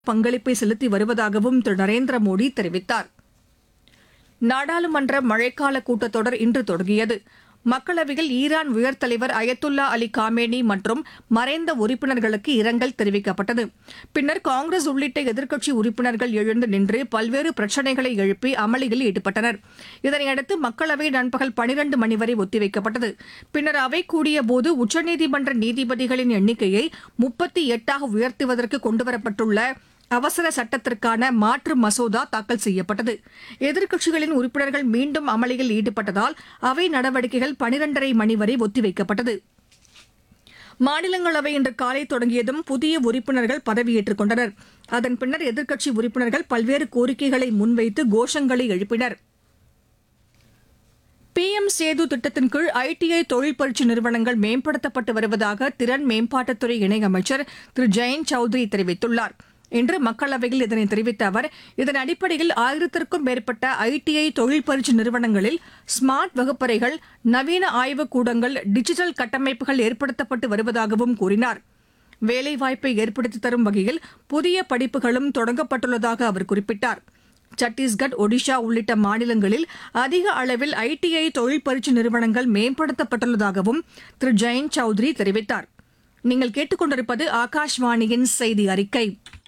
பங்களிப்பை செலுத்தி வருவதாகவும் திரு நரேந்திர மோடி தெரிவித்தார் நாடாளுமன்ற மழைக்கால கூட்டத்தொடர் இன்று தொடங்கியது மக்களவையில் ஈரான் உயர் தலைவர் அயத்துல்லா அலி காமேனி மற்றும் மறைந்த உறுப்பினர்களுக்கு இரங்கல் தெரிவிக்கப்பட்டது பின்னர் காங்கிரஸ் உள்ளிட்ட எதிர்க்கட்சி உறுப்பினர்கள் எழுந்து நின்று பல்வேறு பிரச்சினைகளை எழுப்பி அமளியில் ஈடுபட்டனர் இதனையடுத்து மக்களவை நண்பகல் பனிரண்டு மணி வரை ஒத்திவைக்கப்பட்டது பின்னர் அவை கூடியபோது உச்சநீதிமன்ற நீதிபதிகளின் எண்ணிக்கையை முப்பத்தி எட்டாக உயர்த்துவதற்கு கொண்டுவரப்பட்டுள்ள அவசர சட்டத்திற்கான மாற்று மசோதா தாக்கல் செய்யப்பட்டது எதிர்க்கட்சிகளின் உறுப்பினர்கள் மீண்டும் அமளியில் ஈடுபட்டதால் அவை நடவடிக்கைகள் பனிரெண்டரை மணி வரை ஒத்திவைக்கப்பட்டது மாநிலங்களவை இன்று காலை தொடங்கியதும் புதிய உறுப்பினர்கள் பதவியேற்றுக் கொண்டனர் அதன் பின்னர் எதிர்க்கட்சி உறுப்பினர்கள் பல்வேறு கோரிக்கைகளை முன்வைத்து கோஷங்களை எழுப்பினர் பிஎம் சேது திட்டத்தின் கீழ் ஐடிஐ தொழில் பயிற்சி நிறுவனங்கள் மேம்படுத்தப்பட்டு வருவதாக திறன் மேம்பாட்டுத்துறை இணையமைச்சர் திரு ஜெயந்த் சௌத்ரி தெரிவித்துள்ளார் இன்று மக்களவையில் இதனை தெரிவித்த அவர் இதன் அடிப்படையில் ஆயிரத்திற்கும் மேற்பட்ட ஐடிஐ தொழில் பயிற்சி நிறுவனங்களில் ஸ்மார்ட் வகுப்பறைகள் நவீன ஆய்வுக் கூடங்கள் டிஜிட்டல் கட்டமைப்புகள் ஏற்படுத்தப்பட்டு வருவதாகவும் கூறினார் வேலைவாய்ப்பை ஏற்படுத்தி தரும் வகையில் புதிய படிப்புகளும் தொடங்கப்பட்டுள்ளதாக அவர் குறிப்பிட்டார் சத்தீஸ்கர் ஒடிஷா உள்ளிட்ட மாநிலங்களில் அதிக அளவில் ஐடிஐ தொழில் பயிற்சி நிறுவனங்கள் மேம்படுத்தப்பட்டுள்ளதாகவும் திரு ஜெயந்த் சௌத்ரி தெரிவித்தார் நீங்கள் கேட்டுக்கொண்டிருப்பது ஆகாஷ்வாணியின் செய்தி அறிக்கை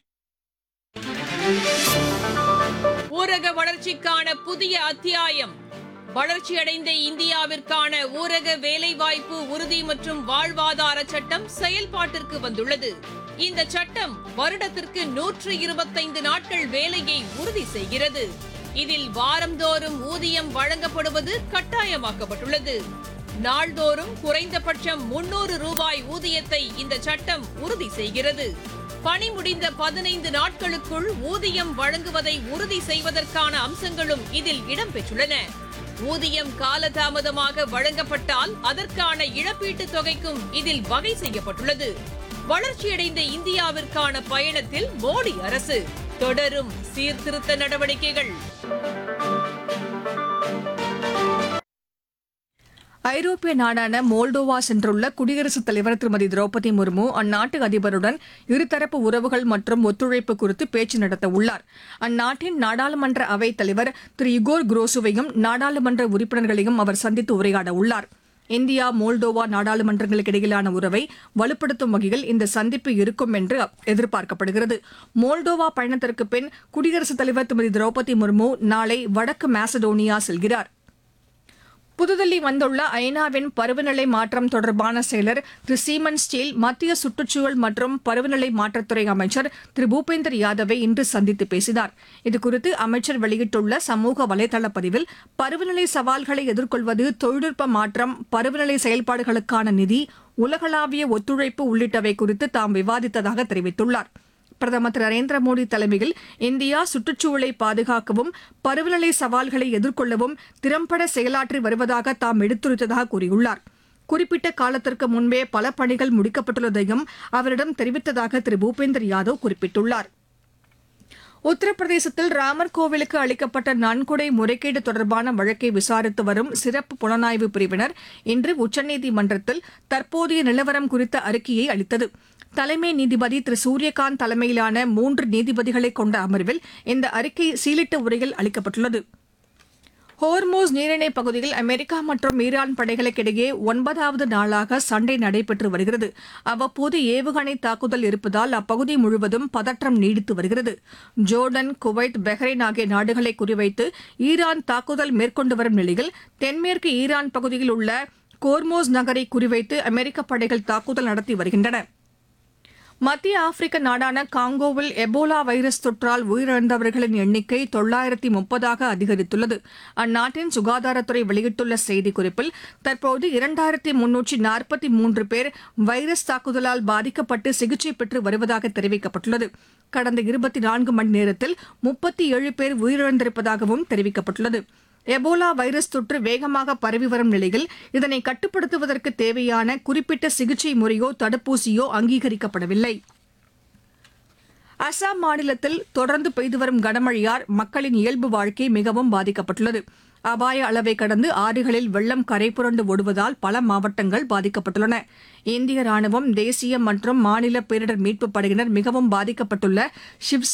ஊரக வளர்ச்சிக்கான புதிய அத்தியாயம் வளர்ச்சியடைந்த இந்தியாவிற்கான ஊரக வேலைவாய்ப்பு உறுதி மற்றும் வாழ்வாதார சட்டம் செயல்பாட்டிற்கு வந்துள்ளது இந்த சட்டம் வருடத்திற்கு நூற்று இருபத்தைந்து நாட்கள் வேலையை உறுதி செய்கிறது இதில் வாரந்தோறும் ஊதியம் வழங்கப்படுவது கட்டாயமாக்கப்பட்டுள்ளது நாள்தோறும் குறைந்தபட்சம் முன்னூறு ரூபாய் ஊதியத்தை இந்த சட்டம் உறுதி செய்கிறது பணி முடிந்த பதினைந்து நாட்களுக்குள் ஊதியம் வழங்குவதை உறுதி செய்வதற்கான அம்சங்களும் இதில் இடம்பெற்றுள்ளன ஊதியம் காலதாமதமாக வழங்கப்பட்டால் அதற்கான இழப்பீட்டுத் தொகைக்கும் இதில் வகை செய்யப்பட்டுள்ளது வளர்ச்சியடைந்த இந்தியாவிற்கான பயணத்தில் மோடி அரசு தொடரும் சீர்திருத்த நடவடிக்கைகள் ஐரோப்பிய நாடான மோல்டோவா சென்றுள்ள குடியரசுத் தலைவர் திருமதி திரௌபதி முர்மு அந்நாட்டு அதிபருடன் இருதரப்பு உறவுகள் மற்றும் ஒத்துழைப்பு குறித்து பேச்சு நடத்த உள்ளார் அந்நாட்டின் நாடாளுமன்ற அவைத் தலைவர் திரு இகோர் குரோசுவையும் நாடாளுமன்ற உறுப்பினர்களையும் அவர் சந்தித்து உரையாட உள்ளார் இந்தியா மோல்டோவா நாடாளுமன்றங்களுக்கு இடையிலான உறவை வலுப்படுத்தும் வகையில் இந்த சந்திப்பு இருக்கும் என்று எதிர்பார்க்கப்படுகிறது மோல்டோவா பயணத்திற்கு பின் குடியரசுத் தலைவர் திருமதி திரௌபதி முர்மு நாளை வடக்கு மாசடோனியா செல்கிறார் புதுதில்லி வந்துள்ள ஐநாவின் பருவநிலை மாற்றம் தொடர்பான செயலர் திரு சீமன் ஸ்டீல் மத்திய சுற்றுச்சூழல் மற்றும் பருவநிலை மாற்றத்துறை அமைச்சர் திரு பூபேந்தர் யாதவை இன்று சந்தித்து பேசினார் இதுகுறித்து அமைச்சர் வெளியிட்டுள்ள சமூக வலைதள பதிவில் பருவநிலை சவால்களை எதிர்கொள்வது தொழில்நுட்ப மாற்றம் பருவநிலை செயல்பாடுகளுக்கான நிதி உலகளாவிய ஒத்துழைப்பு உள்ளிட்டவை குறித்து தாம் விவாதித்ததாக தெரிவித்துள்ளார் பிரதமர் திரு நரேந்திர மோடி தலைமையில் இந்தியா சுற்றுச்சூழலை பாதுகாக்கவும் பருவநிலை சவால்களை எதிர்கொள்ளவும் திறம்பட செயலாற்றி வருவதாக தாம் எடுத்துரைத்ததாக கூறியுள்ளார் குறிப்பிட்ட காலத்திற்கு முன்பே பல பணிகள் முடிக்கப்பட்டுள்ளதையும் அவரிடம் தெரிவித்ததாக திரு பூபேந்தர் யாதவ் குறிப்பிட்டுள்ளார் உத்தரப்பிரதேசத்தில் ராமர் கோவிலுக்கு அளிக்கப்பட்ட நன்கொடை முறைகேடு தொடர்பான வழக்கை விசாரித்து வரும் சிறப்பு புலனாய்வு பிரிவினர் இன்று உச்சநீதிமன்றத்தில் தற்போதைய நிலவரம் குறித்த அறிக்கையை அளித்தது தலைமை நீதிபதி திரு சூரியகாந்த் தலைமையிலான மூன்று நீதிபதிகளை கொண்ட அமர்வில் இந்த அறிக்கை சீலிட்ட உரையில் அளிக்கப்பட்டுள்ளது ஹோர்மோஸ் நீரிணை பகுதியில் அமெரிக்கா மற்றும் ஈரான் படைகளுக்கிடையே ஒன்பதாவது நாளாக சண்டை நடைபெற்று வருகிறது அவ்வப்போது ஏவுகணை தாக்குதல் இருப்பதால் அப்பகுதி முழுவதும் பதற்றம் நீடித்து வருகிறது ஜோர்டன் குவைத் பஹ்ரைன் ஆகிய நாடுகளை குறிவைத்து ஈரான் தாக்குதல் மேற்கொண்டு வரும் நிலையில் தென்மேற்கு ஈரான் பகுதியில் உள்ள கோர்மோஸ் நகரை குறிவைத்து அமெரிக்க படைகள் தாக்குதல் நடத்தி வருகின்றன மத்திய ஆப்பிரிக்க நாடான காங்கோவில் எபோலா வைரஸ் தொற்றால் உயிரிழந்தவர்களின் எண்ணிக்கை தொள்ளாயிரத்தி முப்பதாக அதிகரித்துள்ளது அந்நாட்டின் சுகாதாரத்துறை வெளியிட்டுள்ள செய்திக்குறிப்பில் தற்போது இரண்டாயிரத்தி முன்னூற்றி நாற்பத்தி மூன்று பேர் வைரஸ் தாக்குதலால் பாதிக்கப்பட்டு சிகிச்சை பெற்று வருவதாக தெரிவிக்கப்பட்டுள்ளது கடந்த இருபத்தி நான்கு மணி நேரத்தில் முப்பத்தி ஏழு பேர் உயிரிழந்திருப்பதாகவும் தெரிவிக்கப்பட்டுள்ளது எபோலா வைரஸ் தொற்று வேகமாக பரவி வரும் நிலையில் இதனை கட்டுப்படுத்துவதற்கு தேவையான குறிப்பிட்ட சிகிச்சை முறையோ தடுப்பூசியோ அங்கீகரிக்கப்படவில்லை அசாம் மாநிலத்தில் தொடர்ந்து பெய்து வரும் கனமழையால் மக்களின் இயல்பு வாழ்க்கை மிகவும் பாதிக்கப்பட்டுள்ளது அபாய அளவை கடந்து ஆறுகளில் வெள்ளம் கரைபுரண்டு ஓடுவதால் பல மாவட்டங்கள் பாதிக்கப்பட்டுள்ளன இந்திய ராணுவம் தேசிய மற்றும் மாநில பேரிடர் மீட்புப் படையினர் மிகவும் பாதிக்கப்பட்டுள்ள ஷிவ்சா